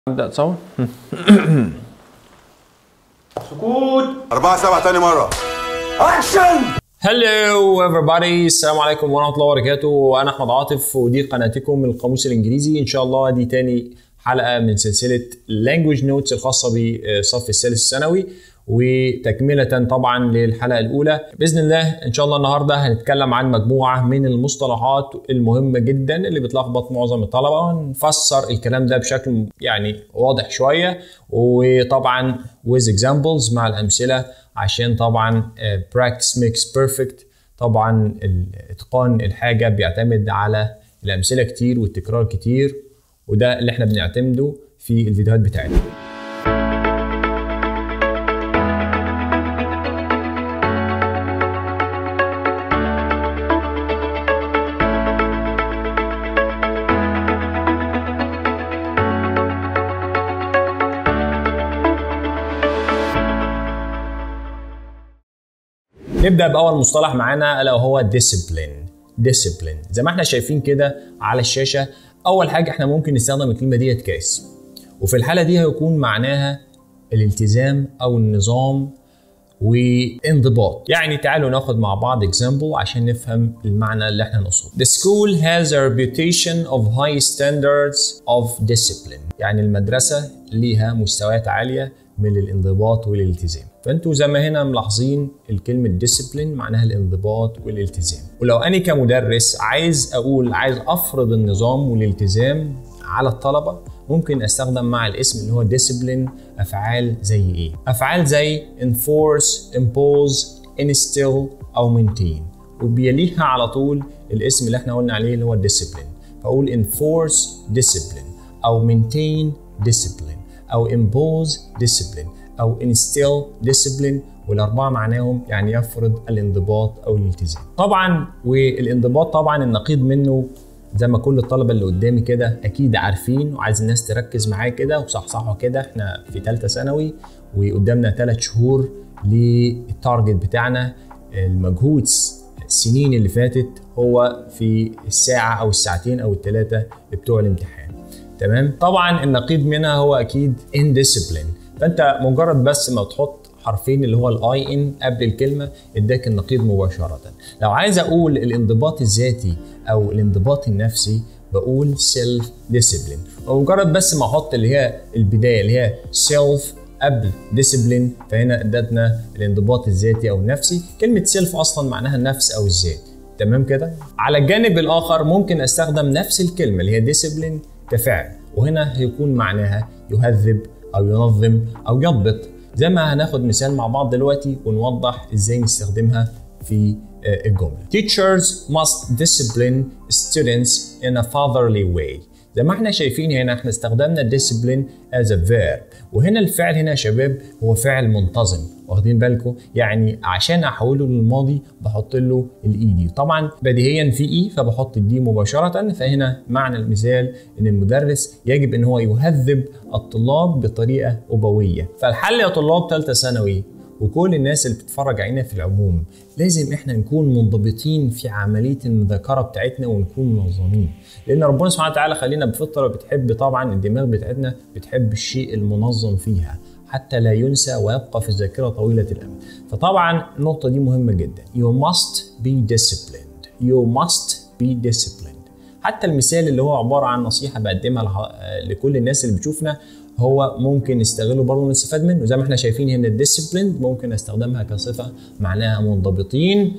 نبدأ تصور سكوت أربعة سبعة تاني مرة اكشن هلو everybody السلام عليكم ورحمة الله وبركاته أنا أحمد عاطف ودي قناتكم القاموس الإنجليزي إن شاء الله دي تاني حلقة من سلسلة language notes الخاصة بصف الثالث الثانوي وتكملة طبعا للحلقة الأولى بإذن الله إن شاء الله النهاردة هنتكلم عن مجموعة من المصطلحات المهمة جدا اللي بتلخبط معظم الطلبة ونفسر الكلام ده بشكل يعني واضح شوية وطبعا with examples مع الأمثلة عشان طبعا آه، practice makes perfect طبعا اتقان الحاجة بيعتمد على الأمثلة كتير والتكرار كتير وده اللي احنا بنعتمده في الفيديوهات بتاعتنا نبدا باول مصطلح معانا الا وهو discipline discipline زي ما احنا شايفين كده على الشاشه اول حاجه احنا ممكن نستخدم الكلمه ديت كاس وفي الحاله دي هيكون معناها الالتزام او النظام وانضباط يعني تعالوا ناخد مع بعض example عشان نفهم المعنى اللي احنا نقصده The school has a reputation of high standards of discipline يعني المدرسة ليها مستويات عالية من الانضباط والالتزام فانتوا زي ما هنا ملاحظين الكلمة discipline معناها الانضباط والالتزام ولو انا كمدرس عايز اقول عايز افرض النظام والالتزام على الطلبة ممكن استخدم مع الاسم اللي هو discipline افعال زي ايه افعال زي enforce impose instill او maintain وبيليها على طول الاسم اللي احنا قلنا عليه اللي هو discipline فاقول enforce discipline او maintain discipline او impose discipline او instill discipline والاربعه معناهم يعني يفرض الانضباط او الالتزام طبعا والانضباط طبعا النقيض منه زي ما كل الطلبه اللي قدامي كده اكيد عارفين وعايز الناس تركز معايا كده وصحصحوا كده احنا في ثالثه ثانوي وقدامنا ثلاث شهور للتارجت بتاعنا المجهود السنين اللي فاتت هو في الساعه او الساعتين او الثلاثه بتوع الامتحان تمام طبعا النقيض منها هو اكيد indiscipline فانت مجرد بس ما تحط حرفين اللي هو الاي ان قبل الكلمه اداك النقيض مباشره لو عايز اقول الانضباط الذاتي او الانضباط النفسي بقول سيلف ديسيبلين ومجرد بس ما احط اللي هي البدايه اللي هي سيلف قبل ديسيبلين فهنا ادتنا الانضباط الذاتي او النفسي كلمه سيلف اصلا معناها النفس او الذات تمام كده على الجانب الاخر ممكن استخدم نفس الكلمه اللي هي ديسيبلين كفعل وهنا هيكون معناها يهذب او ينظم او يضبط زي ما هناخد مثال مع بعض دلوقتي ونوضح ازاي نستخدمها في آه، الجملة. Teachers must discipline students in a fatherly way. زي ما احنا شايفين هنا احنا استخدمنا discipline as a verb وهنا الفعل هنا يا شباب هو فعل منتظم واخدين بالكم يعني عشان احوله للماضي بحط له الاي دي طبعا بديهيا في اي فبحط الدي مباشره فهنا معنى المثال ان المدرس يجب ان هو يهذب الطلاب بطريقه ابويه فالحل يا طلاب ثالثه ثانوي وكل الناس اللي بتتفرج علينا في العموم لازم احنا نكون منضبطين في عمليه المذاكره بتاعتنا ونكون منظمين لان ربنا سبحانه وتعالى خلينا بفطره بتحب طبعا الدماغ بتاعتنا بتحب الشيء المنظم فيها حتى لا ينسى ويبقى في الذاكره طويله الامد فطبعا النقطه دي مهمه جدا you must be disciplined you must be disciplined حتى المثال اللي هو عباره عن نصيحه بقدمها لح- لكل الناس اللي بتشوفنا هو ممكن نستغله برضه ونستفاد منه زي ما احنا شايفين هنا الديسيبلين ممكن استخدمها كصفه معناها منضبطين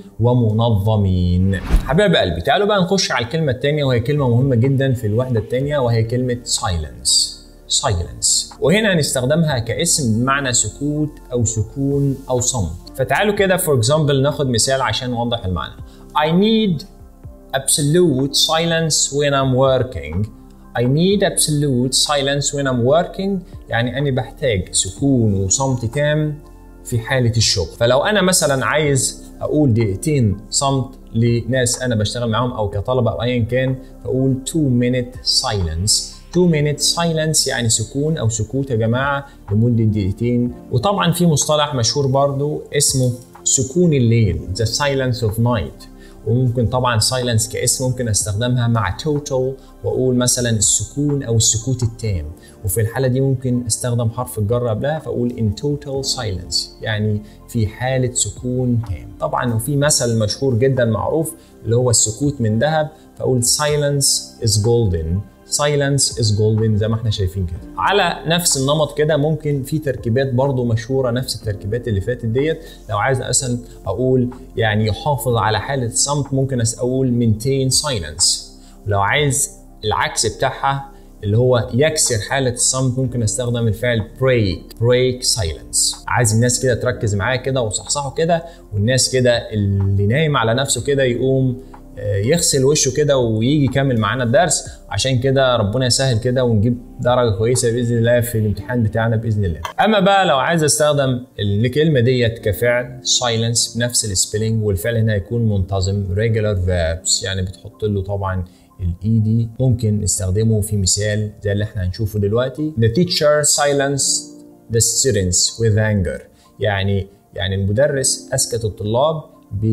ومنظمين حبايب قلبي تعالوا بقى نخش على الكلمه الثانيه وهي كلمه مهمه جدا في الوحده الثانيه وهي كلمه silence silence وهنا هنستخدمها كاسم بمعنى سكوت او سكون او صمت فتعالوا كده فور اكزامبل ناخد مثال عشان نوضح المعنى I need absolute silence when I'm working I need absolute silence when I'm working يعني أنا بحتاج سكون وصمت تام في حالة الشغل فلو أنا مثلا عايز أقول دقيقتين صمت لناس أنا بشتغل معاهم أو كطلبة أو أيا كان فأقول 2 minute silence 2 minute silence يعني سكون أو سكوت يا جماعة لمدة دقيقتين وطبعا في مصطلح مشهور برضو اسمه سكون الليل the silence of night وممكن طبعا silence كاسم ممكن استخدمها مع total واقول مثلا السكون او السكوت التام وفي الحاله دي ممكن استخدم حرف الجر قبلها فاقول in total silence يعني في حاله سكون تام طبعا وفي مثل مشهور جدا معروف اللي هو السكوت من ذهب فاقول silence is golden silence is golden زي ما احنا شايفين كده على نفس النمط كده ممكن في تركيبات برضو مشهوره نفس التركيبات اللي فاتت ديت لو عايز مثلا اقول يعني يحافظ على حاله الصمت ممكن اقول maintain silence ولو عايز العكس بتاعها اللي هو يكسر حالة الصمت ممكن استخدم الفعل break break silence عايز الناس كده تركز معايا كده وصحصحوا كده والناس كده اللي نايم على نفسه كده يقوم يغسل وشه كده ويجي يكمل معانا الدرس عشان كده ربنا يسهل كده ونجيب درجه كويسه باذن الله في الامتحان بتاعنا باذن الله اما بقى لو عايز استخدم الكلمه ديت كفعل silence بنفس السبيلنج والفعل هنا هيكون منتظم regular verbs يعني بتحط له طبعا الاي دي ممكن نستخدمه في مثال زي اللي احنا هنشوفه دلوقتي the teacher silenced the students with anger يعني يعني المدرس اسكت الطلاب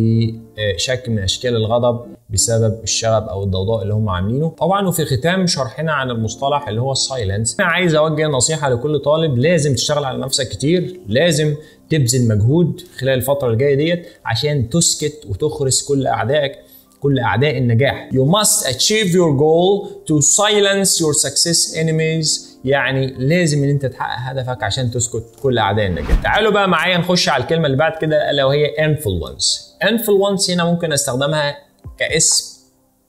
بشكل من اشكال الغضب بسبب الشغب او الضوضاء اللي هم عاملينه طبعا وفي ختام شرحنا عن المصطلح اللي هو السايلنس انا عايز اوجه نصيحه لكل طالب لازم تشتغل على نفسك كتير لازم تبذل مجهود خلال الفتره الجايه ديت عشان تسكت وتخرس كل اعدائك كل اعداء النجاح you must achieve your goal to silence your success enemies يعني لازم ان انت تحقق هدفك عشان تسكت كل اعداء النجاح تعالوا بقى معايا نخش على الكلمه اللي بعد كده الا وهي influence influence هنا ممكن استخدمها كاسم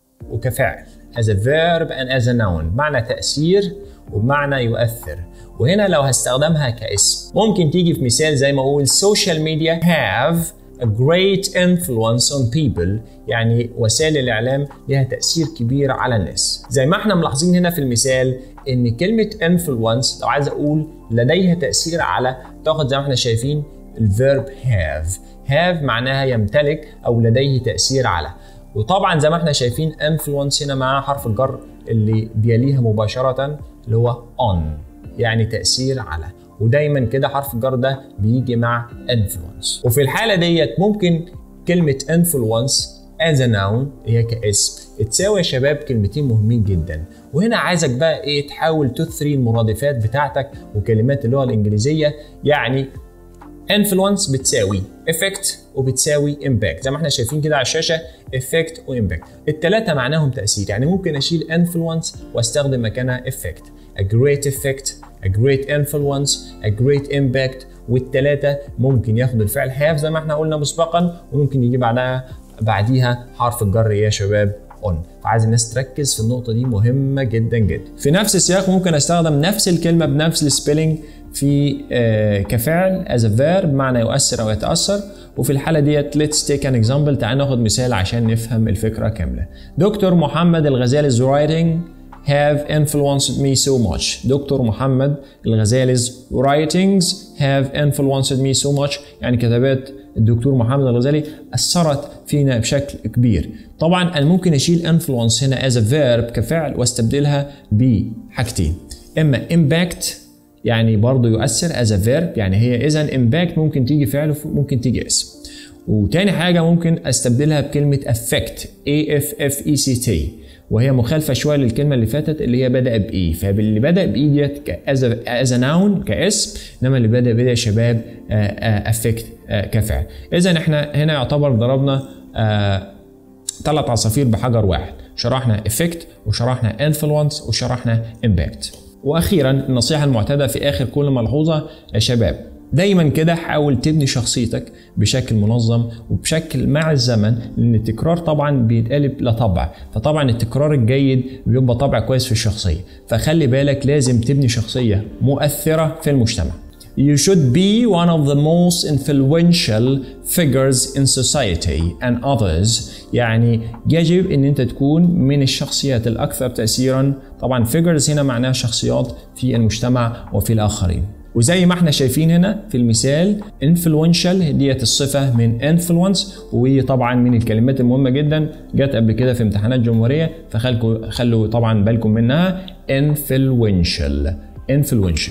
وكفعل as a verb and as a noun بمعنى تأثير وبمعنى يؤثر وهنا لو هستخدمها كاسم ممكن تيجي في مثال زي ما اقول social media have a great influence on people يعني وسائل الإعلام لها تأثير كبير على الناس زي ما احنا ملاحظين هنا في المثال إن كلمة influence لو عايز أقول لديها تأثير على تاخد زي ما احنا شايفين الفيرب have have معناها يمتلك أو لديه تأثير على وطبعا زي ما احنا شايفين influence هنا معاها حرف الجر اللي بيليها مباشرة اللي هو on يعني تأثير على ودايما كده حرف الجر ده بيجي مع influence وفي الحالة ديت ممكن كلمة influence as a noun هي كاسم تساوي يا شباب كلمتين مهمين جدا وهنا عايزك بقى ايه تحاول تثري المرادفات بتاعتك وكلمات اللغة الإنجليزية يعني influence بتساوي effect وبتساوي impact زي ما احنا شايفين كده على الشاشه effect وايمباكت الثلاثه معناهم تاثير يعني ممكن اشيل influence واستخدم مكانها effect a great effect a great influence a great impact والثلاثه ممكن ياخد الفعل have زي ما احنا قلنا مسبقا وممكن يجي بعدها بعديها حرف الجر يا شباب on فعايز الناس تركز في النقطة دي مهمة جدا جدا في نفس السياق ممكن استخدم نفس الكلمة بنفس السبيلنج في آه كفعل as a verb بمعنى يؤثر او يتأثر وفي الحالة ديت let's take an example تعال ناخد مثال عشان نفهم الفكرة كاملة دكتور محمد الغزالي's writing have influenced me so much دكتور محمد الغزالي's writings have influenced me so much يعني كتابات الدكتور محمد الغزالي أثرت فينا بشكل كبير طبعا أنا ممكن أشيل influence هنا as a verb كفعل واستبدلها بحاجتين إما impact يعني برضه يؤثر as a verb يعني هي إذا impact ممكن تيجي فعل وممكن تيجي اسم وتاني حاجة ممكن استبدلها بكلمة affect A F F E C T وهي مخالفة شوية للكلمة اللي فاتت اللي هي بدأ بإي فاللي بدأ بإي ديت as a noun كاسم إنما اللي بدأ بإيه يا شباب affect كفعل إذا إحنا هنا يعتبر ضربنا ثلاث عصافير بحجر واحد شرحنا effect وشرحنا influence وشرحنا impact واخيرا النصيحه المعتاده في اخر كل ملحوظه يا شباب دايما كده حاول تبني شخصيتك بشكل منظم وبشكل مع الزمن لان التكرار طبعا بيتقلب لطبع فطبعا التكرار الجيد بيبقى طبع كويس في الشخصيه فخلي بالك لازم تبني شخصيه مؤثره في المجتمع You should be one of the most influential figures in society and others يعني يجب ان انت تكون من الشخصيات الاكثر تاثيرا طبعا figures هنا معناها شخصيات في المجتمع وفي الاخرين وزي ما احنا شايفين هنا في المثال influential ديت الصفة من influence وهي طبعا من الكلمات المهمة جدا جت قبل كده في امتحانات جمهورية فخلوا خلوا طبعا بالكم منها influential influential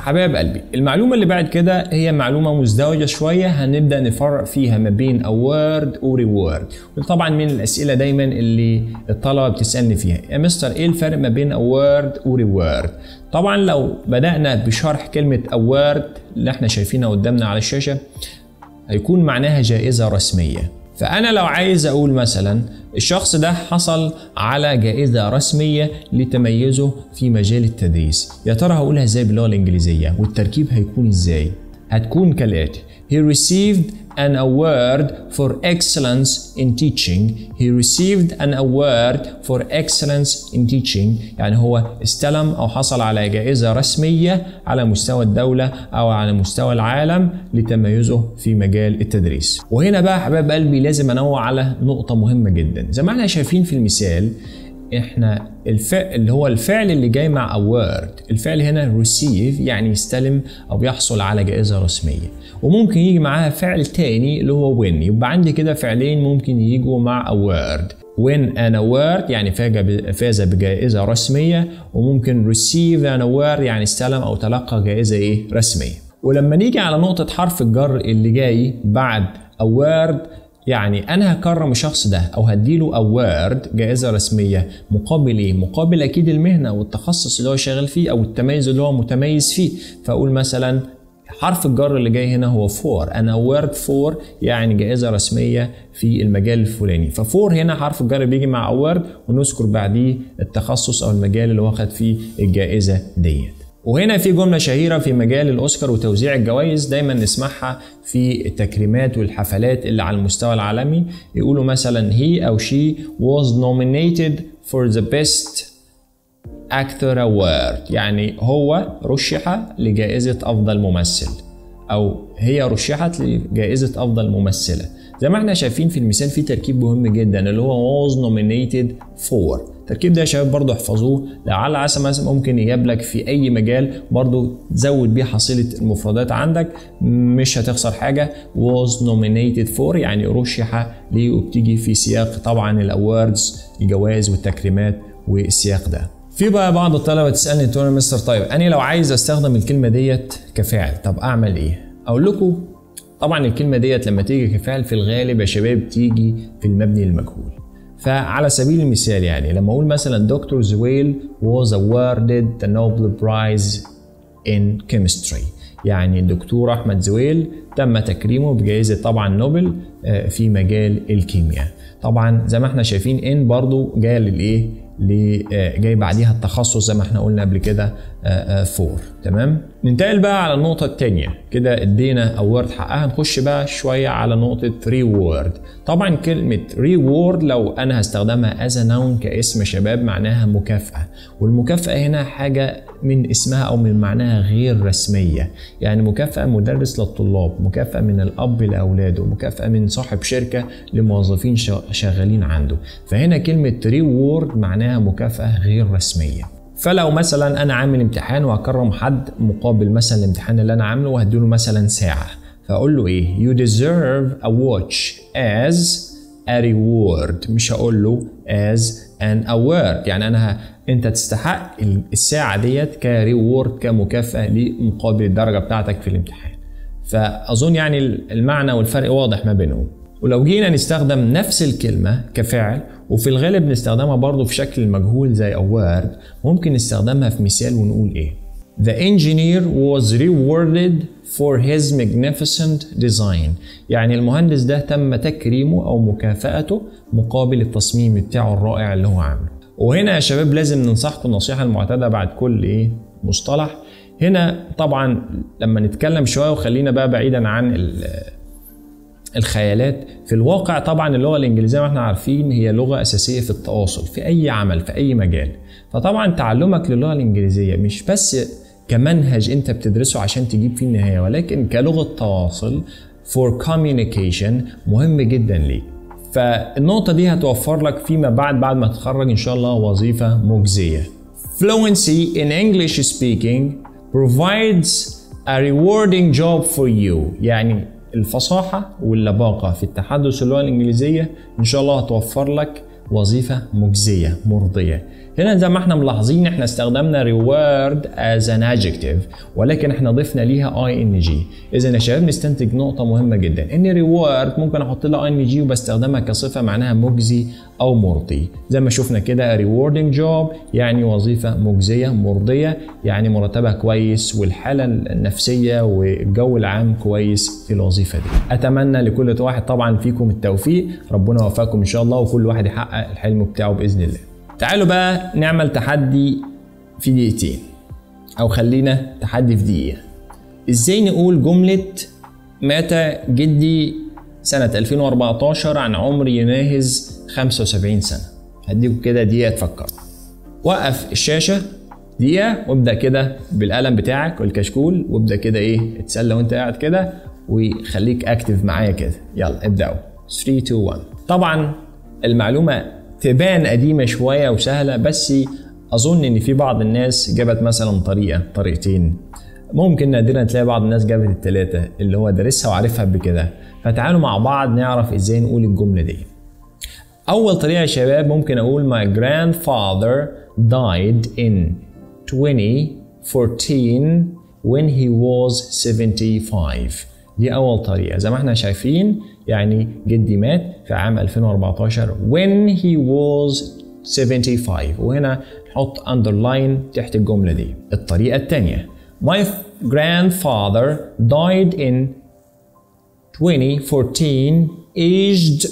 حبايب قلبي المعلومة اللي بعد كده هي معلومة مزدوجة شوية هنبدأ نفرق فيها ما بين award و reward وطبعا من الأسئلة دايما اللي الطلبة بتسألني فيها يا مستر ايه الفرق ما بين award و reward طبعا لو بدأنا بشرح كلمة award اللي احنا شايفينها قدامنا على الشاشة هيكون معناها جائزة رسمية فأنا لو عايز أقول مثلا الشخص ده حصل على جائزة رسمية لتميزه في مجال التدريس يا ترى هقولها ازاي باللغة الإنجليزية والتركيب هيكون ازاي هتكون كالآتي He received an award for excellence in teaching. He received an award for excellence in teaching. يعني هو استلم أو حصل على جائزة رسمية على مستوى الدولة أو على مستوى العالم لتميزه في مجال التدريس. وهنا بقى حبايب قلبي لازم أنوع على نقطة مهمة جدا. زي ما احنا شايفين في المثال احنا الفعل اللي هو الفعل اللي جاي مع award الفعل هنا receive يعني يستلم او يحصل على جائزه رسميه وممكن يجي معاها فعل تاني اللي هو win يبقى عندي كده فعلين ممكن يجوا مع award win an award يعني فاز بجائزه رسميه وممكن receive an award يعني استلم او تلقى جائزه ايه رسميه ولما نيجي على نقطه حرف الجر اللي جاي بعد award يعني انا هكرم الشخص ده او هديله اوارد جائزه رسميه مقابل ايه مقابل اكيد المهنه والتخصص اللي هو شغال فيه او التميز اللي هو متميز فيه فاقول مثلا حرف الجر اللي جاي هنا هو فور انا اوارد فور يعني جائزه رسميه في المجال الفلاني ففور هنا حرف الجر بيجي مع اوارد ونذكر بعديه التخصص او المجال اللي واخد فيه الجائزه ديت وهنا في جملة شهيرة في مجال الأوسكار وتوزيع الجوائز دايما نسمعها في التكريمات والحفلات اللي على المستوى العالمي يقولوا مثلا he أو she was nominated for the best actor award يعني هو رشح لجائزة أفضل ممثل أو هي رشحت لجائزة أفضل ممثلة زي ما احنا شايفين في المثال في تركيب مهم جدا اللي هو was nominated for التركيب ده يا شباب برضه احفظوه لعل عسى مثلا ممكن يجاب لك في اي مجال برضه تزود بيه حصيله المفردات عندك مش هتخسر حاجه was nominated for يعني رشح ليه وبتيجي في سياق طبعا الاواردز الجوائز والتكريمات والسياق ده في بقى بعض الطلبه تسالني تقول مستر طيب انا لو عايز استخدم الكلمه ديت كفاعل طب اعمل ايه اقول لكم طبعا الكلمه ديت لما تيجي كفعل في الغالب يا شباب تيجي في المبني المجهول فعلى سبيل المثال يعني لما اقول مثلا دكتور زويل was awarded the Nobel Prize in chemistry يعني الدكتور احمد زويل تم تكريمه بجائزه طبعا نوبل في مجال الكيمياء طبعا زي ما احنا شايفين ان برضو جايه للايه جاي بعديها التخصص زي ما احنا قلنا قبل كده فور تمام ننتقل بقى على النقطة التانية كده ادينا اوورد حقها نخش بقى شوية على نقطة ريورد طبعا كلمة ريورد لو انا هستخدمها از نون كاسم شباب معناها مكافأة والمكافأة هنا حاجة من اسمها او من معناها غير رسمية يعني مكافأة مدرس للطلاب مكافأة من الاب لاولاده مكافأة من صاحب شركة لموظفين شغالين عنده فهنا كلمة ريورد معناها مكافأة غير رسمية فلو مثلا انا عامل امتحان وهكرم حد مقابل مثلا الامتحان اللي انا عامله وهديله مثلا ساعه فاقول له ايه you deserve a watch as a reward مش هقول له as an award يعني انا ه... انت تستحق الساعه ديت كريورد كمكافاه لمقابل الدرجه بتاعتك في الامتحان فاظن يعني المعنى والفرق واضح ما بينهم ولو جينا نستخدم نفس الكلمة كفعل وفي الغالب نستخدمها برضو في شكل المجهول زي award ممكن نستخدمها في مثال ونقول ايه The engineer was rewarded for his magnificent design يعني المهندس ده تم تكريمه أو مكافأته مقابل التصميم بتاعه الرائع اللي هو عامله وهنا يا شباب لازم ننصحكم النصيحة المعتادة بعد كل ايه مصطلح هنا طبعا لما نتكلم شوية وخلينا بقى بعيدا عن الخيالات في الواقع طبعا اللغه الانجليزيه ما احنا عارفين هي لغه اساسيه في التواصل في اي عمل في اي مجال فطبعا تعلمك للغه الانجليزيه مش بس كمنهج انت بتدرسه عشان تجيب فيه النهايه ولكن كلغه تواصل for communication مهم جدا ليك فالنقطه دي هتوفر لك فيما بعد بعد ما تتخرج ان شاء الله وظيفه مجزيه fluency in English speaking provides a rewarding job for you يعني الفصاحة واللباقة في التحدث اللغة الإنجليزية إن شاء الله هتوفر لك وظيفة مجزية مرضية هنا زي ما احنا ملاحظين احنا استخدمنا reward as an adjective ولكن احنا ضفنا ليها ing اذا يا شباب نستنتج نقطة مهمة جدا ان reward ممكن احط لها ing وبستخدمها كصفة معناها مجزي او مرضي زي ما شفنا كده rewarding job يعني وظيفة مجزية مرضية يعني مرتبها كويس والحالة النفسية والجو العام كويس في الوظيفة دي اتمنى لكل واحد طبعا فيكم التوفيق ربنا يوفقكم ان شاء الله وكل واحد يحقق الحلم بتاعه باذن الله تعالوا بقى نعمل تحدي في دقيقتين او خلينا تحدي في دقيقه ازاي نقول جمله مات جدي سنة 2014 عن عمر يناهز 75 سنة هديكم كده دقيقة تفكر وقف الشاشة دقيقة وابدأ كده بالقلم بتاعك والكشكول وابدأ كده ايه اتسلى وانت قاعد كده وخليك اكتف معايا كده يلا ابدأوا 3 2 1 طبعا المعلومة تبان قديمة شوية وسهلة بس أظن إن في بعض الناس جابت مثلا طريقة طريقتين ممكن نادرا تلاقي بعض الناس جابت التلاتة اللي هو دارسها وعارفها قبل كده فتعالوا مع بعض نعرف ازاي نقول الجملة دي أول طريقة يا شباب ممكن أقول my grandfather died in 2014 when he was 75 دي أول طريقة زي ما احنا شايفين يعني جدي مات في عام 2014 when he was 75 وهنا نحط underline تحت الجملة دي الطريقة الثانية My grandfather died in 2014 aged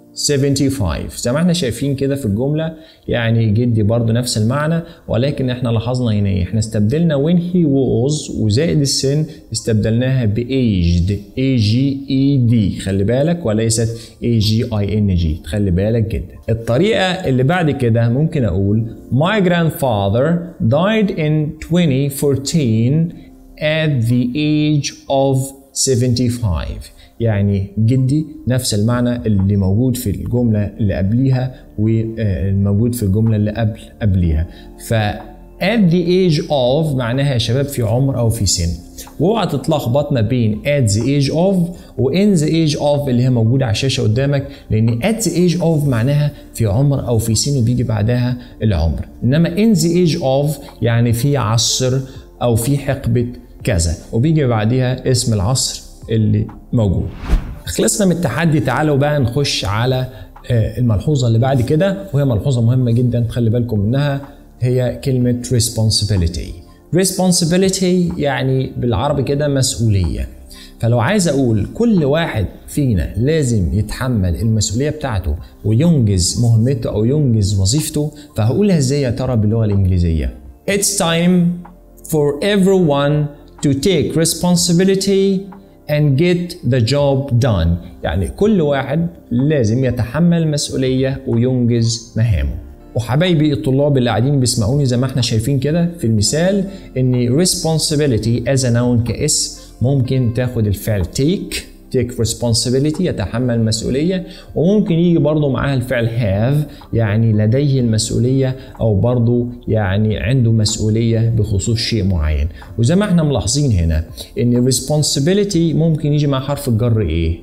75 زي ما احنا شايفين كده في الجملة يعني جدي برضو نفس المعنى ولكن احنا لاحظنا هنا ايه احنا استبدلنا when he was وزائد السن استبدلناها ب aged a g e d خلي بالك وليست a g i n g خلي بالك جدا الطريقة اللي بعد كده ممكن اقول my grandfather died in 2014 at the age of 75 يعني جدي نفس المعنى اللي موجود في الجملة اللي قبليها والموجود في الجملة اللي قبل قبليها ف at the age of معناها يا شباب في عمر أو في سن واوعى تتلخبط ما بين at the age of و in the age of اللي هي موجودة على الشاشة قدامك لأن at the age of معناها في عمر أو في سن وبيجي بعدها العمر إنما in the age of يعني في عصر أو في حقبة كذا وبيجي بعدها اسم العصر اللي موجود خلصنا من التحدي تعالوا بقى نخش على الملحوظه اللي بعد كده وهي ملحوظه مهمه جدا خلي بالكم منها هي كلمه responsibility responsibility يعني بالعربي كده مسؤوليه فلو عايز اقول كل واحد فينا لازم يتحمل المسؤوليه بتاعته وينجز مهمته او ينجز وظيفته فهقولها ازاي يا ترى باللغه الانجليزيه It's time for everyone to take responsibility and get the job done يعني كل واحد لازم يتحمل مسؤولية وينجز مهامه وحبايبي الطلاب اللي قاعدين بيسمعوني زي ما احنا شايفين كده في المثال ان responsibility as a noun كاسم ممكن تاخد الفعل take take responsibility يتحمل مسؤولية وممكن يجي برضه معاها الفعل have يعني لديه المسؤولية أو برضه يعني عنده مسؤولية بخصوص شيء معين وزي ما احنا ملاحظين هنا إن responsibility ممكن يجي مع حرف الجر إيه؟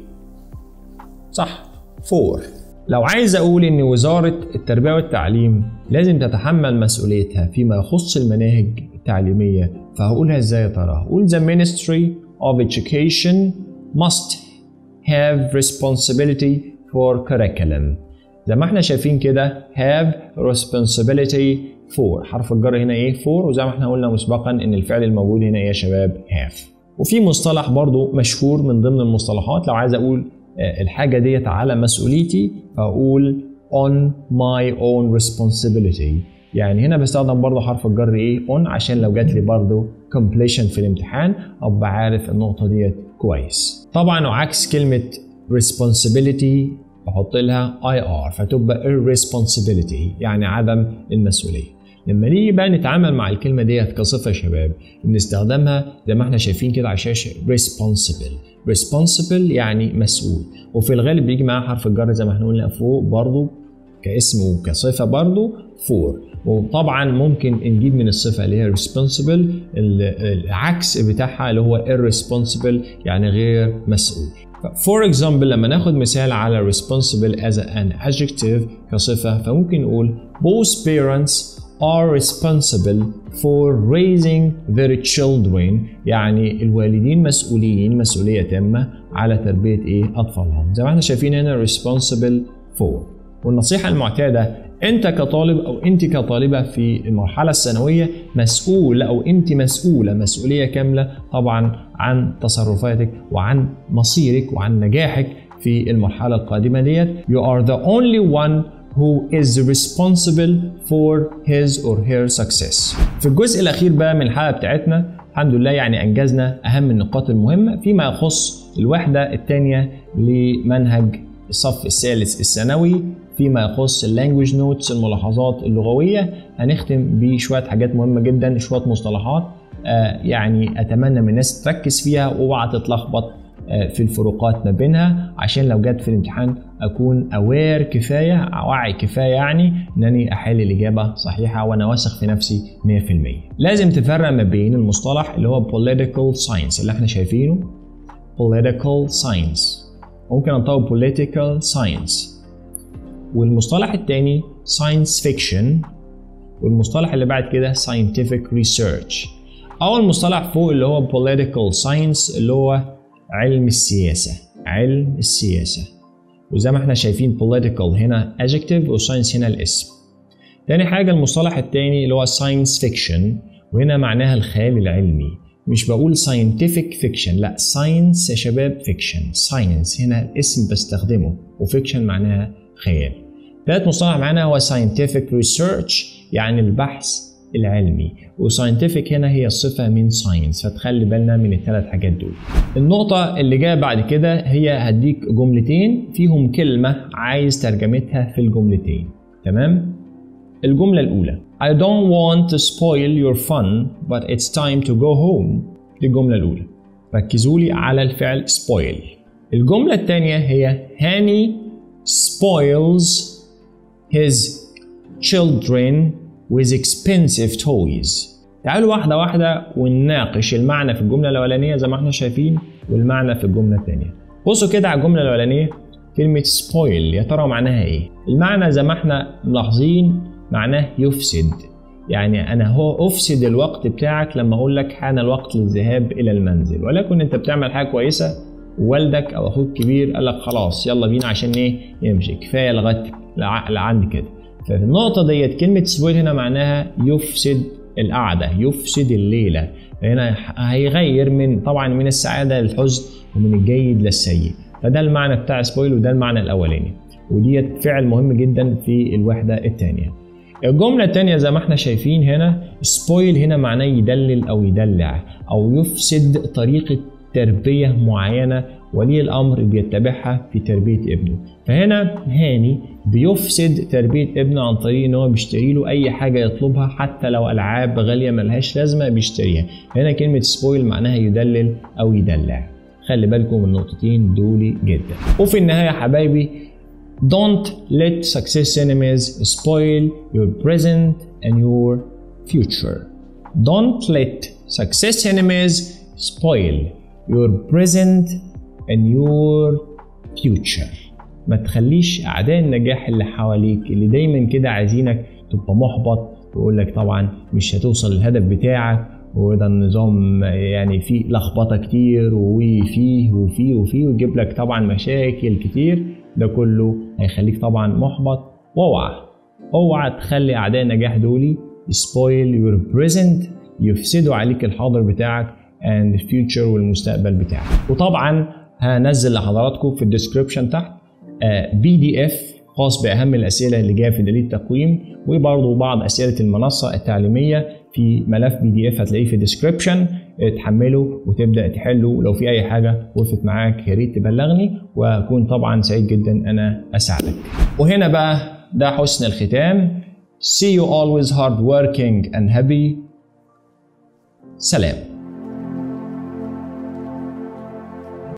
صح for لو عايز أقول إن وزارة التربية والتعليم لازم تتحمل مسؤوليتها فيما يخص المناهج التعليمية فهقولها إزاي يا ترى؟ هقول the Ministry of Education must have responsibility for curriculum زي ما احنا شايفين كده have responsibility for حرف الجر هنا ايه for وزي ما احنا قلنا مسبقا ان الفعل الموجود هنا ايه يا شباب have وفي مصطلح برضو مشهور من ضمن المصطلحات لو عايز اقول الحاجة ديت على مسؤوليتي فاقول on my own responsibility يعني هنا بستخدم برضه حرف الجر ايه on عشان لو جات لي برضه completion في الامتحان ابقى عارف النقطة ديت كويس طبعا وعكس كلمة responsibility بحط لها IR فتبقى irresponsibility يعني عدم المسؤولية لما نيجي بقى نتعامل مع الكلمة ديت كصفة يا شباب بنستخدمها زي ما احنا شايفين كده على الشاشة responsible responsible يعني مسؤول وفي الغالب بيجي معاه حرف الجر زي ما احنا قلنا فوق برضه كاسم وكصفة برضه for وطبعا ممكن نجيب من الصفة اللي هي responsible العكس بتاعها اللي هو irresponsible يعني غير مسؤول For example لما ناخد مثال على responsible as an adjective كصفة فممكن نقول both parents are responsible for raising their children يعني الوالدين مسؤولين مسؤولية تامة على تربية ايه أطفالهم زي ما احنا شايفين هنا responsible for والنصيحة المعتادة انت كطالب او انت كطالبة في المرحلة الثانوية مسؤول او انت مسؤولة مسؤولية كاملة طبعا عن تصرفاتك وعن مصيرك وعن نجاحك في المرحلة القادمة ديت you are the only one who is responsible for his or her success. في الجزء الأخير بقى من الحلقة بتاعتنا الحمد لله يعني أنجزنا أهم النقاط المهمة فيما يخص الوحدة الثانية لمنهج الصف الثالث الثانوي فيما يخص اللانجوج نوتس الملاحظات اللغوية هنختم بشوية حاجات مهمة جدا شوية مصطلحات آه يعني أتمنى من الناس تركز فيها واوعى تتلخبط في الفروقات ما بينها عشان لو جت في الامتحان اكون اوير كفايه واعي كفايه يعني انني احل الاجابه صحيحه وانا واثق في نفسي 100% لازم تفرق ما بين المصطلح اللي هو political science اللي احنا شايفينه political science ممكن انطقه political science والمصطلح الثاني science fiction والمصطلح اللي بعد كده scientific research اول مصطلح فوق اللي هو political science اللي هو علم السياسة علم السياسة وزي ما احنا شايفين political هنا adjective وساينس هنا الاسم تاني حاجة المصطلح التاني اللي هو science fiction وهنا معناها الخيال العلمي مش بقول scientific fiction لا science يا شباب fiction science هنا الاسم بستخدمه وfiction معناها خيال تالت مصطلح معانا هو scientific research يعني البحث العلمي وساينتفك هنا هي صفة من ساينس فتخلي بالنا من الثلاث حاجات دول النقطة اللي جاية بعد كده هي هديك جملتين فيهم كلمة عايز ترجمتها في الجملتين تمام الجملة الأولى I don't want to spoil your fun but it's time to go home دي الجملة الأولى ركزوا لي على الفعل spoil الجملة الثانية هي هاني spoils his children with expensive toys تعالوا واحدة واحدة ونناقش المعنى في الجملة الأولانية زي ما احنا شايفين والمعنى في الجملة الثانية بصوا كده على الجملة الأولانية كلمة spoil يا ترى معناها إيه؟ المعنى زي ما احنا ملاحظين معناه يفسد يعني أنا هو أفسد الوقت بتاعك لما أقول لك حان الوقت للذهاب إلى المنزل ولكن أنت بتعمل حاجة كويسة ووالدك أو أخوك الكبير قال لك خلاص يلا بينا عشان إيه يمشي كفاية لغاية لعند كده ففي النقطة ديت كلمة سبويل هنا معناها يفسد القعدة يفسد الليلة هنا هيغير من طبعا من السعادة للحزن ومن الجيد للسيء فده المعنى بتاع سبويل وده المعنى الأولاني وديت فعل مهم جدا في الوحدة الثانية الجملة الثانية زي ما احنا شايفين هنا سبويل هنا معناه يدلل أو يدلع أو يفسد طريقة تربية معينة ولي الأمر بيتبعها في تربية ابنه فهنا هاني بيفسد تربية ابنه عن طريق ان هو بيشتري له اي حاجة يطلبها حتى لو العاب غالية ملهاش لازمة بيشتريها هنا كلمة سبويل معناها يدلل او يدلع خلي بالكم من النقطتين دول جدا وفي النهاية حبايبي Don't let success enemies spoil your present and your future. Don't let success enemies spoil your present and your future. ما تخليش اعداء النجاح اللي حواليك اللي دايما كده عايزينك تبقى محبط ويقول لك طبعا مش هتوصل للهدف بتاعك وده النظام يعني فيه لخبطه كتير وفيه وفيه وفيه ويجيب لك طبعا مشاكل كتير ده كله هيخليك طبعا محبط واوعى اوعى تخلي اعداء النجاح دول spoil your present يفسدوا عليك الحاضر بتاعك and future والمستقبل بتاعك وطبعا هنزل لحضراتكم في الديسكربشن تحت بي دي اف خاص باهم الاسئله اللي جايه في دليل التقويم وبرضه بعض اسئله المنصه التعليميه في ملف بي دي اف هتلاقيه في الديسكربشن تحمله وتبدا تحله لو في اي حاجه وقفت معاك يا ريت تبلغني واكون طبعا سعيد جدا انا اساعدك وهنا بقى ده حسن الختام see you always hard working and happy سلام